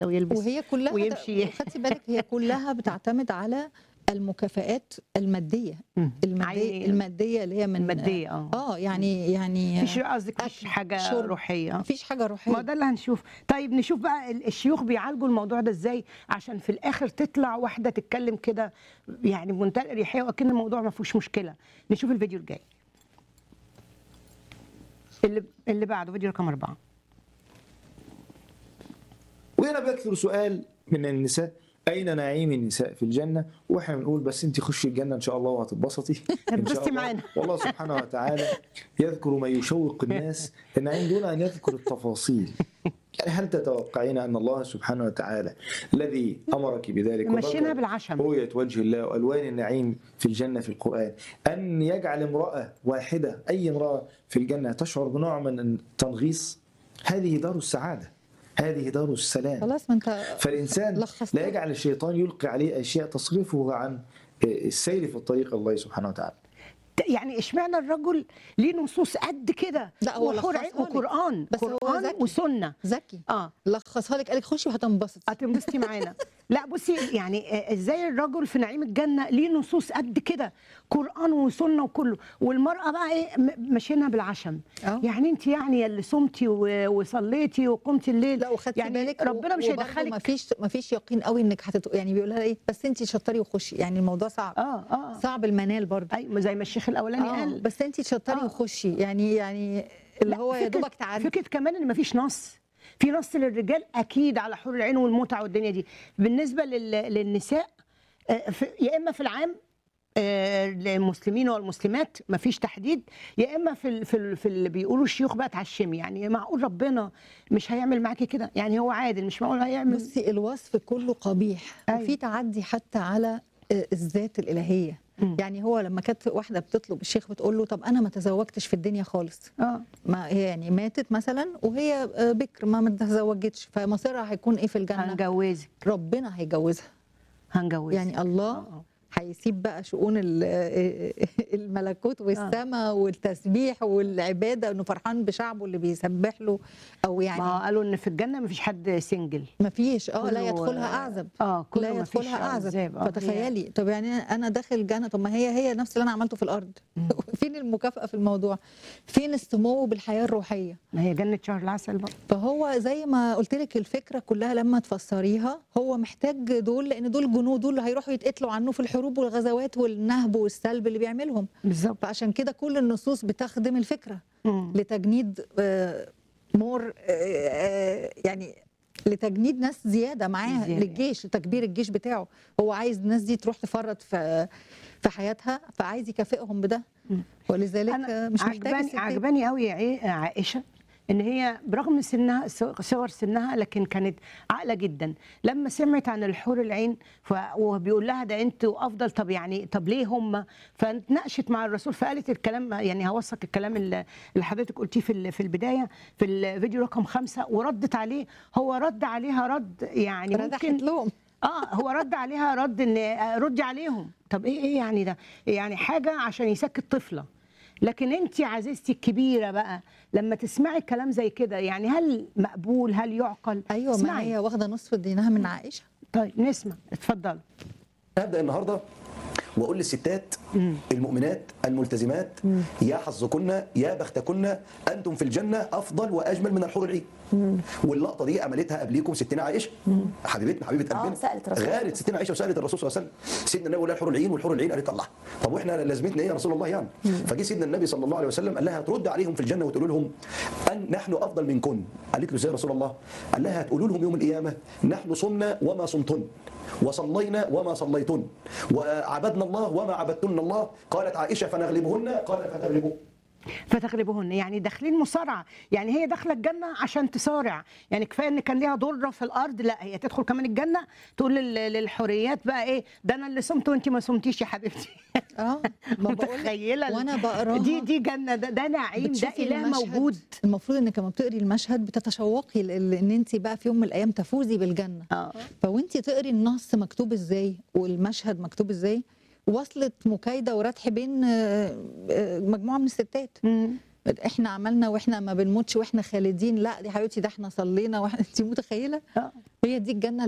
ويلبس وهي كلها ويمشي. خدتي بالك هي كلها بتعتمد على المكافآت الماديه مم. الماديه عيني. الماديه اللي هي من الماديه اه اه يعني يعني مفيش قصدك مفيش أكل، حاجه شرب. روحيه مفيش حاجه روحيه ما ده اللي هنشوف طيب نشوف بقى ال- الشيوخ بيعالجوا الموضوع ده ازاي عشان في الاخر تطلع واحده تتكلم كده يعني بمنتهى الاريحيه واكن الموضوع ما فيهوش مشكله نشوف الفيديو الجاي اللي اللي بعده فيديو رقم أربعة وهنا بيكثر سؤال من النساء اين نعيم النساء في الجنه واحنا بنقول بس انت خشي الجنه ان شاء الله وهتتبسطي ان هتتبسطي شاء الله معانا. والله سبحانه وتعالى يذكر ما يشوق الناس النعيم دون ان يذكر التفاصيل يعني هل تتوقعين ان الله سبحانه وتعالى الذي امرك بذلك مشينا وذكر بالعشم رؤية وجه الله وألوان النعيم في الجنة في القرآن أن يجعل امرأة واحدة أي امرأة في الجنة تشعر بنوع من التنغيص هذه دار السعادة هذه دار السلام خلاص ما انت فالإنسان لخصت لا يجعل الشيطان يلقي عليه أشياء تصرفه عن السير في الطريق الله سبحانه وتعالى يعني اشمعنى الرجل ليه نصوص قد كده لا، هو وحور لخصها عين لك. وقران بس هو قران ذكي. وسنه ذكي اه لخصها لك قالك خشي وهتنبسط هتنبسطي معانا لا بصي يعني آه، ازاي الرجل في نعيم الجنه ليه نصوص قد كده قران وسنه وكله والمراه بقى ايه م- ماشيينها بالعشم اه يعني انت يعني اللي صمتي و- وصليتي وقمتي الليل لا وخدتي يعني بالك ربنا مش وبرضه هيدخلك مفيش مفيش يقين قوي انك هتت... يعني بيقول لها ايه بس انت شطري وخشي يعني الموضوع صعب اه اه صعب المنال برضه ايوه زي ما الشيخ الاولاني اه قال بس انت شطري آه. وخشي يعني يعني اللي لا، هو يا فكرة- دوبك تعدي فكره كمان ان مفيش نص في نص للرجال اكيد على حور العين والمتعه والدنيا دي بالنسبه لل... للنساء آه، في... يا اما في العام آه، للمسلمين والمسلمات مفيش تحديد يا اما في ال... في, ال... في اللي بيقولوا الشيوخ بقى تعشمي يعني معقول ربنا مش هيعمل معاكي كده يعني هو عادل مش معقول هيعمل بصي الوصف كله قبيح أيوة. وفي تعدي حتى على آه، الذات الالهيه مم. يعني هو لما كانت واحده بتطلب الشيخ بتقول له طب انا ما تزوجتش في الدنيا خالص اه ما هي يعني ماتت مثلا وهي آه، بكر ما متزوجتش فمصيرها هيكون ايه في الجنه هنجوزك ربنا هيجوزها هنجوزك يعني الله آه، آه. هيسيب بقى شؤون ال- الملكوت والسماء والتسبيح والعباده انه فرحان بشعبه اللي بيسبح له او ما يعني قالوا ان في الجنه مفيش حد سنجل ما فيش اه لا كله- يدخلها اعزب اه كله لا مفيش يدخلها اعزب عذاب. آه، هي- فتخيلي طب يعني انا داخل الجنه طب ما هي هي نفس اللي انا عملته في الارض مم. فين المكافاه في الموضوع فين السمو بالحياه الروحيه ما هي جنه شهر العسل بقى فهو زي ما قلت لك الفكره كلها لما تفسريها هو محتاج دول لان دول جنود دول اللي هيروحوا يتقتلوا عنه في الحروب والغزوات والنهب والسلب اللي بيعملهم بالظبط فعشان كده كل النصوص بتخدم الفكره مم. لتجنيد مور يعني لتجنيد ناس زياده معاه زيادة. للجيش لتكبير الجيش بتاعه هو عايز الناس دي تروح تفرط في في حياتها فعايز يكافئهم بده مم. ولذلك انا آه، مش محتاج عجباني الستات. عجباني قوي يا عي- عائشه ان هي برغم سنها صغر سنها لكن كانت عاقله جدا لما سمعت عن الحور العين ف- وبيقول لها ده انتوا افضل طب يعني طب ليه هم فاتناقشت مع الرسول فقالت الكلام يعني هوثق الكلام اللي اللي حضرتك قلتيه في ال- في البدايه في الفيديو رقم خمسة وردت عليه هو رد عليها رد يعني ردحت ممكن لهم اه هو رد عليها رد ان آه، ردي عليهم طب ايه ايه يعني ده يعني حاجه عشان يسكت طفله لكن انت عزيزتي الكبيره بقى لما تسمعي كلام زي كده يعني هل مقبول هل يعقل ايوه ما اسمعي. هي واخده نصف دينها من عائشه طيب نسمع اتفضلوا هبدا النهارده واقول للستات المؤمنات الملتزمات يا حظكن يا بختكن انتم في الجنه افضل واجمل من الحور العين واللقطه دي عملتها قبليكم ستنا عائشه حبيبتنا حبيبه آه، قلبنا سألت الرسول. غارت ستنا عائشه وسالت الرسول صلى الله عليه وسلم سيدنا النبي قال لها الحور العين والحور العين قالت الله طب واحنا لازمتنا ايه يا رسول الله يعني فجه سيدنا النبي صلى الله عليه وسلم قال لها ترد عليهم في الجنه وتقول لهم ان نحن افضل منكن قالت له ازاي يا رسول الله قال لها هتقولوا لهم يوم القيامه نحن صمنا وما صمتن وصلينا وما صليتن وعبدنا الله وما عبدتن الله قالت عائشه فنغلبهن قال فتغلبوا فتغلبهن يعني داخلين مصارعه يعني هي داخله الجنه عشان تصارع يعني كفايه ان كان ليها ضره في الارض لا هي تدخل كمان الجنه تقول لل- للحوريات بقى ايه ده انا اللي صمت وانت ما صمتيش يا حبيبتي اه ما بقول متخيله ال- وانا بقراها دي دي جنه ده, ده نعيم ده بتشوفي اله المشهد. موجود المفروض انك لما بتقري المشهد بتتشوقي ل- ان انت بقى في يوم من الايام تفوزي بالجنه اه فوانت تقري النص مكتوب ازاي والمشهد مكتوب ازاي وصلت مكايده وردح بين آه، آه، مجموعه من الستات مم. احنا عملنا واحنا ما بنموتش واحنا خالدين لا دي حبيبتي ده احنا صلينا واحنا انت متخيله آه. هي دي الجنه